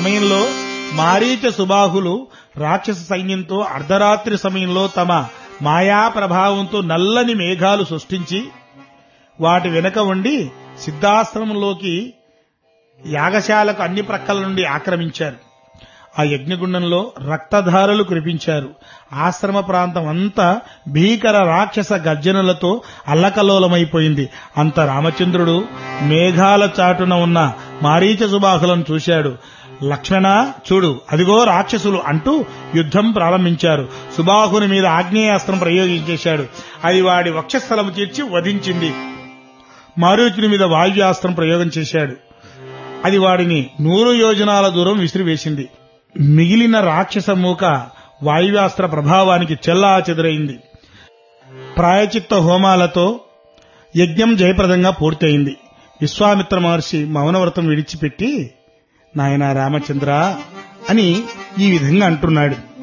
సమయంలో మారీచ సుబాహులు రాక్షస సైన్యంతో అర్ధరాత్రి సమయంలో తమ మాయా ప్రభావంతో నల్లని మేఘాలు సృష్టించి వాటి వెనుక ఉండి సిద్ధాశ్రమంలోకి యాగశాలకు అన్ని ప్రక్కల నుండి ఆక్రమించారు ఆ యజ్ఞగుండంలో రక్తధారలు కురిపించారు ఆశ్రమ ప్రాంతం అంతా భీకర రాక్షస గర్జనలతో అల్లకల్లోలమైపోయింది అంత రామచంద్రుడు మేఘాల చాటున ఉన్న మారీచ సుబాహులను చూశాడు లక్ష్మణ చూడు అదిగో రాక్షసులు అంటూ యుద్ధం ప్రారంభించారు సుబాహుని మీద ఆగ్నేయాస్త్రం ప్రయోగించేశాడు అది వాడి వక్షస్థలము తీర్చి వధించింది మారుచుని మీద వాయువ్యాస్త్రం ప్రయోగం చేశాడు అది వాడిని నూరు యోజనాల దూరం విసిరివేసింది మిగిలిన రాక్షస మూక వాయువ్యాస్త్ర ప్రభావానికి చెల్లా చెదురైంది ప్రాయచిత్త హోమాలతో యజ్ఞం జయప్రదంగా పూర్తయింది విశ్వామిత్ర మహర్షి మౌనవ్రతం విడిచిపెట్టి నాయనా రామచంద్ర అని ఈ విధంగా అంటున్నాడు